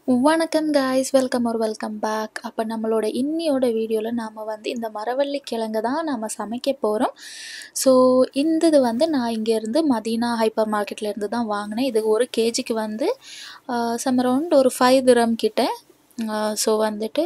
வணக்கம் guys welcome ஒரு welcome back அப்போ நம்மளோட இன்னியோட வீடியோவில் நாம் வந்து இந்த மரவள்ளி கிழங்கு தான் நாம் சமைக்க போகிறோம் ஸோ இந்த இது வந்து நான் இங்கேருந்து மதீனா ஹைப்பர் மார்க்கெட்ல இருந்து தான் வாங்கினேன் இது ஒரு கேஜிக்கு வந்து சம் அரௌண்ட் ஒரு ஃபைவ் திரம் கிட்ட ஸோ வந்துட்டு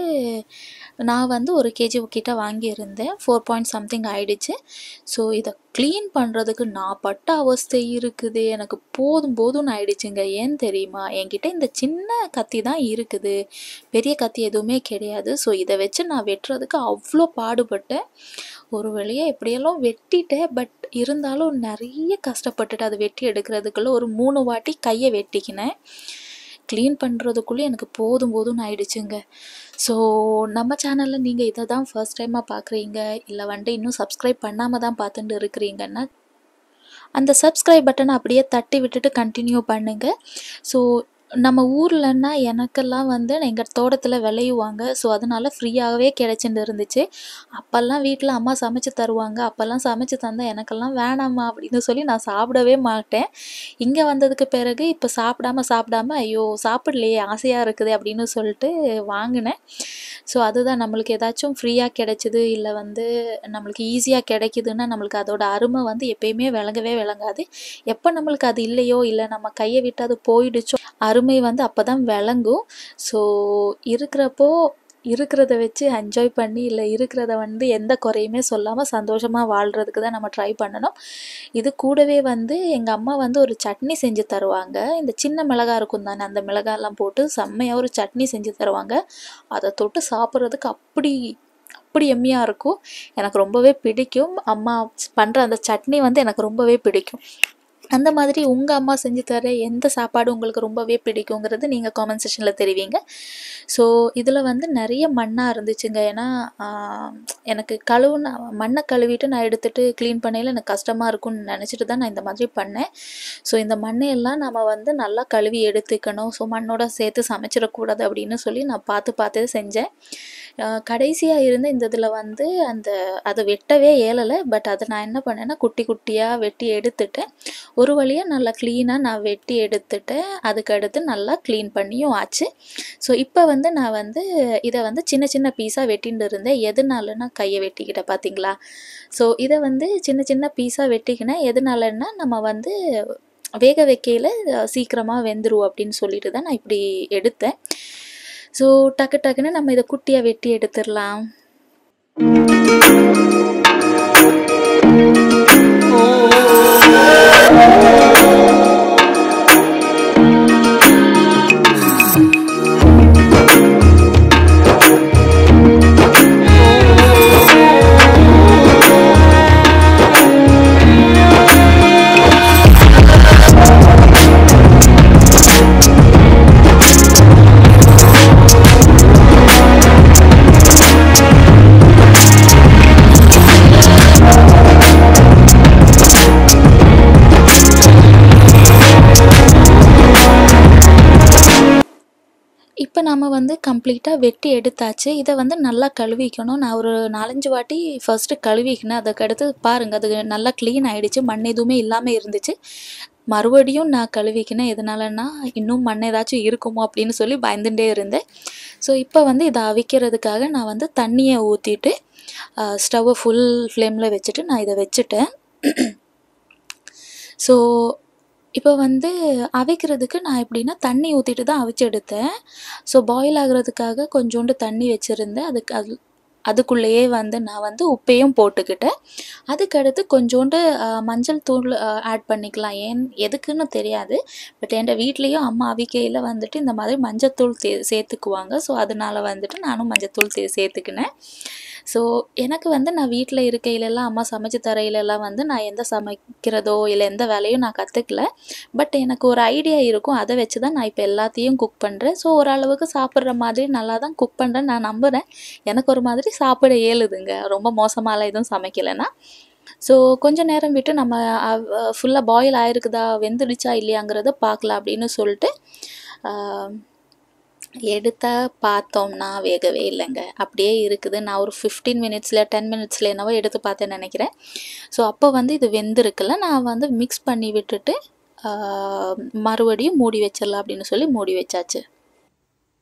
நான் வந்து ஒரு கேஜி கிட்ட வாங்கியிருந்தேன் ஃபோர் பாயிண்ட் சம்திங் ஆயிடுச்சு ஸோ இதை க்ளீன் பண்ணுறதுக்கு நான் பட்ட அவஸ்தை இருக்குது எனக்கு போதும் போதும்னு ஆயிடுச்சுங்க ஏன் தெரியுமா என்கிட்ட இந்த சின்ன கத்தி தான் இருக்குது பெரிய கத்தி எதுவுமே கிடையாது ஸோ இதை வச்சு நான் வெட்டுறதுக்கு அவ்வளோ பாடுபட்டேன் ஒரு வழியாக எப்படியெல்லாம் வெட்டிட்டேன் பட் இருந்தாலும் நிறைய கஷ்டப்பட்டுட்டு அதை வெட்டி எடுக்கிறதுக்குள்ள ஒரு மூணு வாட்டி கையை வெட்டிக்கினேன் க்ளீன் பண்ணுறதுக்குள்ளே எனக்கு போதும் போதும்னு ஆயிடுச்சுங்க ஸோ நம்ம சேனலில் நீங்கள் இதை தான் ஃபர்ஸ்ட் டைமாக பார்க்குறீங்க இல்லை வந்துட்டு இன்னும் சப்ஸ்கிரைப் பண்ணாமல் தான் பார்த்துட்டு இருக்கிறீங்கன்னா அந்த சப்ஸ்கிரைப் பட்டனை அப்படியே தட்டி விட்டுட்டு கண்டினியூ பண்ணுங்கள் ஸோ நம்ம ஊர்லன்னா எனக்கெல்லாம் வந்து எங்கள் தோட்டத்தில் விளையுவாங்க ஸோ அதனால ஃப்ரீயாகவே கிடைச்சிட்டு இருந்துச்சு அப்போல்லாம் வீட்டில் அம்மா சமைச்சு தருவாங்க அப்போல்லாம் சமைச்சு தந்தால் எனக்கெல்லாம் வேணாம்மா அப்படின்னு சொல்லி நான் சாப்பிடவே மாட்டேன் இங்கே வந்ததுக்கு பிறகு இப்போ சாப்பிடாம சாப்பிடாம ஐயோ சாப்பிடலையே ஆசையாக இருக்குது அப்படின்னு சொல்லிட்டு வாங்கினேன் ஸோ அதுதான் நம்மளுக்கு ஏதாச்சும் ஃப்ரீயாக கிடைச்சிது இல்லை வந்து நம்மளுக்கு ஈஸியாக கிடைக்குதுன்னா நம்மளுக்கு அதோட அருமை வந்து எப்பயுமே விளங்கவே விளங்காது எப்போ நம்மளுக்கு அது இல்லையோ இல்லை நம்ம கையை விட்டு அது போயிடுச்சோ அருமை வந்து அப்போ தான் விளங்கும் ஸோ இருக்கிறப்போ இருக்கிறத வச்சு என்ஜாய் பண்ணி இல்லை இருக்கிறத வந்து எந்த குறையுமே சொல்லாமல் சந்தோஷமாக வாழ்கிறதுக்கு தான் நம்ம ட்ரை பண்ணணும் இது கூடவே வந்து எங்கள் அம்மா வந்து ஒரு சட்னி செஞ்சு தருவாங்க இந்த சின்ன மிளகா இருக்கும் தானே அந்த மிளகாலாம் போட்டு செம்மையாக ஒரு சட்னி செஞ்சு தருவாங்க அதை தொட்டு சாப்பிட்றதுக்கு அப்படி அப்படி எம்மியாக இருக்கும் எனக்கு ரொம்பவே பிடிக்கும் அம்மா பண்ணுற அந்த சட்னி வந்து எனக்கு ரொம்பவே பிடிக்கும் அந்த மாதிரி உங்கள் அம்மா செஞ்சு தர எந்த சாப்பாடு உங்களுக்கு ரொம்பவே பிடிக்குங்கிறது நீங்கள் காமெண்ட் செஷனில் தெரிவிங்க ஸோ இதில் வந்து நிறைய மண்ணாக இருந்துச்சுங்க ஏன்னா எனக்கு கழுவுன மண்ணை கழுவிட்டு நான் எடுத்துகிட்டு க்ளீன் பண்ணையில் எனக்கு கஷ்டமாக இருக்கும்னு நினச்சிட்டு தான் நான் இந்த மாதிரி பண்ணேன் ஸோ இந்த மண்ணையெல்லாம் நம்ம வந்து நல்லா கழுவி எடுத்துக்கணும் ஸோ மண்ணோட சேர்த்து சமைச்சிடக்கூடாது அப்படின்னு சொல்லி நான் பார்த்து பார்த்து செஞ்சேன் கடைசியாக இருந்த இந்த இதில் வந்து அந்த அதை வெட்டவே ஏலலை பட் அதை நான் என்ன பண்ணேன்னா குட்டி குட்டியாக வெட்டி எடுத்துட்டேன் ஒரு வழியாக நல்லா க்ளீனாக நான் வெட்டி எடுத்துட்டேன் அதுக்கு அடுத்து நல்லா க்ளீன் பண்ணியும் ஆச்சு ஸோ இப்போ வந்து நான் வந்து இதை வந்து சின்ன சின்ன பீஸாக வெட்டின்னு இருந்தேன் எதனாலன்னா கையை வெட்டிக்கிட்டேன் பார்த்தீங்களா ஸோ இதை வந்து சின்ன சின்ன பீஸாக வெட்டிக்கினேன் எதனாலன்னா நம்ம வந்து வேக வைக்கையில் சீக்கிரமாக வெந்துரும் அப்படின்னு சொல்லிட்டு தான் நான் இப்படி எடுத்தேன் ஸோ டக்கு டக்குன்னு நம்ம இதை குட்டியாக வெட்டி எடுத்துடலாம் இப்போ நம்ம வந்து கம்ப்ளீட்டாக வெட்டி எடுத்தாச்சு இதை வந்து நல்லா கழுவிக்கணும் நான் ஒரு நாலஞ்சு வாட்டி ஃபர்ஸ்ட்டு கழுவிக்கினேன் அதுக்கடுத்து பாருங்கள் அது நல்லா க்ளீன் ஆகிடுச்சு மண் எதுவுமே இல்லாமல் இருந்துச்சு மறுபடியும் நான் கழுவிக்கினேன் எதனாலன்னா இன்னும் மண் ஏதாச்சும் இருக்குமோ அப்படின்னு சொல்லி பயந்துட்டே இருந்தேன் ஸோ இப்போ வந்து இதை அவிக்கிறதுக்காக நான் வந்து தண்ணியை ஊற்றிட்டு ஸ்டவ்வை ஃபுல் ஃப்ளேமில் வச்சுட்டு நான் இதை வச்சுட்டேன் ஸோ இப்போ வந்து அவிக்கிறதுக்கு நான் எப்படின்னா தண்ணி ஊற்றிட்டு தான் அவிச்சு எடுத்தேன் ஸோ பாயில் ஆகுறதுக்காக கொஞ்சோண்டு தண்ணி வச்சுருந்தேன் அதுக்கு அது அதுக்குள்ளேயே வந்து நான் வந்து உப்பையும் போட்டுக்கிட்டேன் அதுக்கடுத்து கொஞ்சோண்டு மஞ்சள் தூள் ஆட் பண்ணிக்கலாம் ஏன் எதுக்குன்னு தெரியாது பட் என் வீட்லேயும் அம்மா அவிக்கையில் வந்துட்டு இந்த மாதிரி மஞ்சத்தூள் தே சேர்த்துக்குவாங்க ஸோ அதனால் வந்துட்டு நானும் மஞ்சத்தூள் தே சேர்த்துக்கினேன் ஸோ எனக்கு வந்து நான் வீட்டில் இருக்கையிலெல்லாம் அம்மா சமைச்சு தரையிலெல்லாம் வந்து நான் எந்த சமைக்கிறதோ இல்லை எந்த வேலையும் நான் கற்றுக்கல பட் எனக்கு ஒரு ஐடியா இருக்கும் அதை வச்சு தான் நான் இப்போ எல்லாத்தையும் குக் பண்ணுறேன் ஸோ ஓரளவுக்கு சாப்பிட்ற மாதிரி நல்லா தான் குக் பண்ணுறேன்னு நான் நம்புகிறேன் எனக்கு ஒரு மாதிரி சாப்பிட இயலுதுங்க ரொம்ப மோசமாலாம் எதுவும் சமைக்கலைன்னா ஸோ கொஞ்ச நேரம் விட்டு நம்ம ஃபுல்லாக பாயில் ஆயிருக்குதா வெந்துடுச்சா இல்லையாங்கிறத பார்க்கலாம் அப்படின்னு சொல்லிட்டு எடுத்த பார்த்தோம்னா வேகவே இல்லைங்க அப்படியே இருக்குது நான் ஒரு ஃபிஃப்டீன் மினிட்ஸில் டென் மினிட்ஸில் என்னவோ எடுத்து பார்த்தேன்னு நினைக்கிறேன் ஸோ அப்போ வந்து இது வெந்திருக்குல்ல நான் வந்து மிக்ஸ் பண்ணி விட்டுட்டு மறுபடியும் மூடி வச்சிடலாம் அப்படின்னு சொல்லி மூடி வச்சாச்சு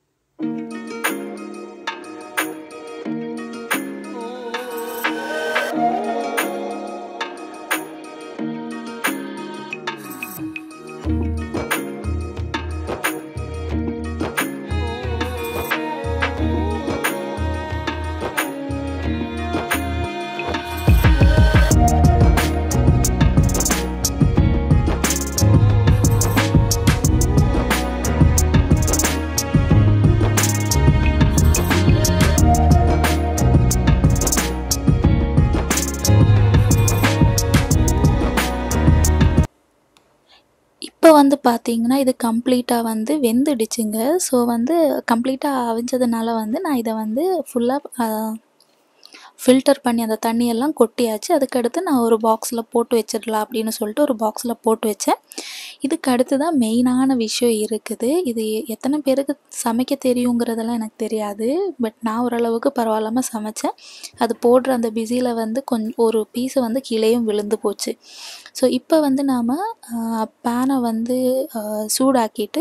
வந்து பார்த்தீங்கன்னா இது கம்ப்ளீட்டாக வந்து வெந்துடுச்சுங்க ஸோ வந்து கம்ப்ளீட்டாக அவிஞ்சதுனால வந்து நான் இதை வந்து ஃபுல்லாக ஃபில்டர் பண்ணி அந்த தண்ணியெல்லாம் கொட்டியாச்சு அதுக்கடுத்து நான் ஒரு பாக்ஸில் போட்டு வச்சிடலாம் அப்படின்னு சொல்லிட்டு ஒரு பாக்ஸில் போட்டு வச்சேன் இதுக்கு அடுத்து தான் மெயினான விஷயம் இருக்குது இது எத்தனை பேருக்கு சமைக்க தெரியுங்கிறதெல்லாம் எனக்கு தெரியாது பட் நான் ஓரளவுக்கு பரவாயில்லாமல் சமைச்சேன் அது போடுற அந்த பிஸியில் வந்து கொஞ்சம் ஒரு பீஸு வந்து கீழேயும் விழுந்து போச்சு ஸோ இப்போ வந்து நாம் பேனை வந்து ஆஹ், சூடாக்கிட்டு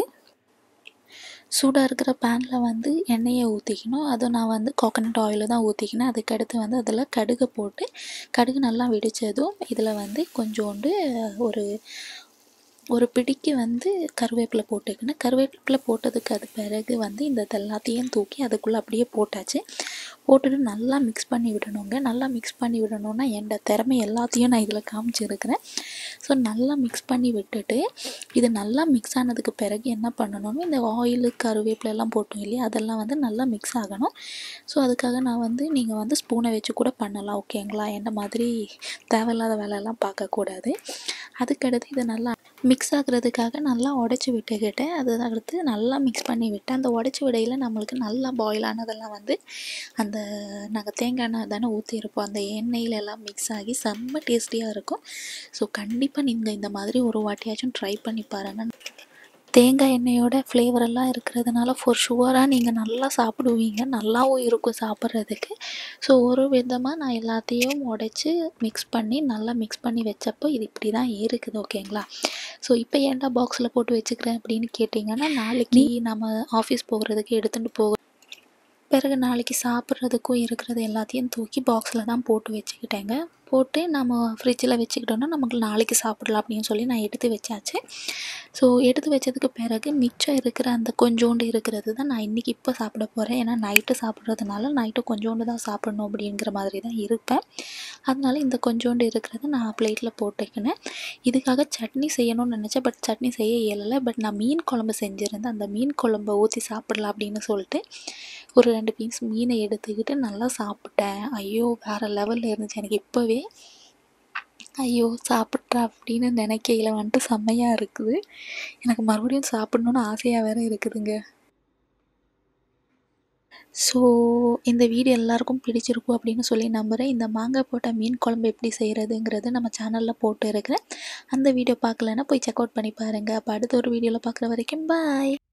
சூடாக இருக்கிற பேனில் வந்து எண்ணெயை ஊற்றிக்கணும் அதுவும் நான் வந்து கோகனட் ஆயில் தான் ஊற்றிக்கினேன் அதுக்கடுத்து வந்து அதில் கடுகை போட்டு கடுகு நல்லா வெடித்ததும் இதில் வந்து கொஞ்சோண்டு ஒரு ஒரு பிடிக்கு வந்து கருவேப்பிலை போட்டுக்கினேன் கருவேப்பிலை போட்டதுக்கு அது பிறகு வந்து இந்த எல்லாத்தையும் தூக்கி அதுக்குள்ளே அப்படியே போட்டாச்சு போட்டுட்டு நல்லா மிக்ஸ் பண்ணி விடணுங்க நல்லா மிக்ஸ் பண்ணி விடணுன்னா என் திறமை எல்லாத்தையும் நான் இதில் காமிச்சிருக்கிறேன் ஸோ நல்லா மிக்ஸ் பண்ணி விட்டுட்டு இது நல்லா மிக்ஸ் ஆனதுக்கு பிறகு என்ன பண்ணணும்னா இந்த ஆயிலு கருவேப்பிலை எல்லாம் போட்டோம் இல்லையா அதெல்லாம் வந்து நல்லா மிக்ஸ் ஆகணும் ஸோ அதுக்காக நான் வந்து நீங்கள் வந்து ஸ்பூனை வச்சு கூட பண்ணலாம் ஓகேங்களா என்ன மாதிரி தேவையில்லாத வேலையெல்லாம் பார்க்கக்கூடாது அதுக்கடுத்து இதை நல்லா மிக்ஸ் ஆகுறதுக்காக நல்லா உடச்சி விட்டுக்கிட்டேன் அது அடுத்து நல்லா மிக்ஸ் பண்ணி விட்டேன் அந்த உடச்சி விடையில் நம்மளுக்கு நல்லா பாயில் ஆனதெல்லாம் வந்து அந்த நாங்கள் தேங்காய் எண்ணெய் தானே ஊற்றிருப்போம் அந்த எண்ணெயில எல்லாம் மிக்ஸ் ஆகி செம்ம டேஸ்டியாக இருக்கும் ஸோ கண்டிப்பாக நீங்கள் இந்த மாதிரி ஒரு வாட்டியாச்சும் ட்ரை பண்ணி பாருங்கள் தேங்காய் எண்ணெயோட ஃப்ளேவர் எல்லாம் இருக்கிறதுனால ஃபார் ஷுவராக நீங்கள் நல்லா சாப்பிடுவீங்க நல்லாவும் இருக்கும் சாப்பிட்றதுக்கு ஸோ ஒரு விதமாக நான் எல்லாத்தையும் உடச்சி மிக்ஸ் பண்ணி நல்லா மிக்ஸ் பண்ணி வச்சப்போ இது இப்படி தான் இருக்குது ஓகேங்களா ஸோ இப்போ ஏன்டா பாக்ஸில் போட்டு வச்சுக்கிறேன் அப்படின்னு கேட்டிங்கன்னா நாளைக்கு நம்ம ஆஃபீஸ் போகிறதுக்கு எடுத்துகிட்டு போக பிறகு நாளைக்கு சாப்பிட்றதுக்கும் இருக்கிறது எல்லாத்தையும் தூக்கி பாக்ஸில் தான் போட்டு வச்சுக்கிட்டேங்க போட்டு நம்ம ஃப்ரிட்ஜில் வச்சுக்கிட்டோன்னா நமக்கு நாளைக்கு சாப்பிடலாம் அப்படின்னு சொல்லி நான் எடுத்து வச்சாச்சு ஸோ எடுத்து வச்சதுக்கு பிறகு மிச்சம் இருக்கிற அந்த கொஞ்சோண்டு இருக்கிறது தான் நான் இன்றைக்கி இப்போ சாப்பிட போகிறேன் ஏன்னா நைட்டு சாப்பிட்றதுனால நைட்டு கொஞ்சோண்டு தான் சாப்பிடணும் அப்படிங்கிற மாதிரி தான் இருப்பேன் அதனால இந்த கொஞ்சோண்டு இருக்கிறத நான் பிளேட்டில் போட்டுக்கினேன் இதுக்காக சட்னி செய்யணும்னு நினச்சேன் பட் சட்னி செய்ய இயலலை பட் நான் மீன் குழம்பு செஞ்சுருந்தேன் அந்த மீன் குழம்பை ஊற்றி சாப்பிடலாம் அப்படின்னு சொல்லிட்டு ஒரு ரெண்டு பீஸ் மீனை எடுத்துக்கிட்டு நல்லா சாப்பிட்டேன் ஐயோ வேறு லெவலில் இருந்துச்சு எனக்கு இப்போவே ஐயோ சாப்பிட்றா அப்படின்னு நினைக்கையில வந்துட்டு செம்மையாக இருக்குது எனக்கு மறுபடியும் சாப்பிட்ணுன்னு ஆசையாக வேற இருக்குதுங்க ஸோ இந்த வீடியோ எல்லாருக்கும் பிடிச்சிருக்கும் அப்படின்னு சொல்லி நம்புகிறேன் இந்த மாங்காய் போட்ட மீன் குழம்பு எப்படி செய்கிறதுங்கிறது நம்ம சேனலில் போட்டு இருக்கிறேன் அந்த வீடியோ பார்க்கலன்னா போய் செக் அவுட் பண்ணி பாருங்கள் அப்போ அடுத்த ஒரு வீடியோவில் பார்க்குற வரைக்கும் பாய்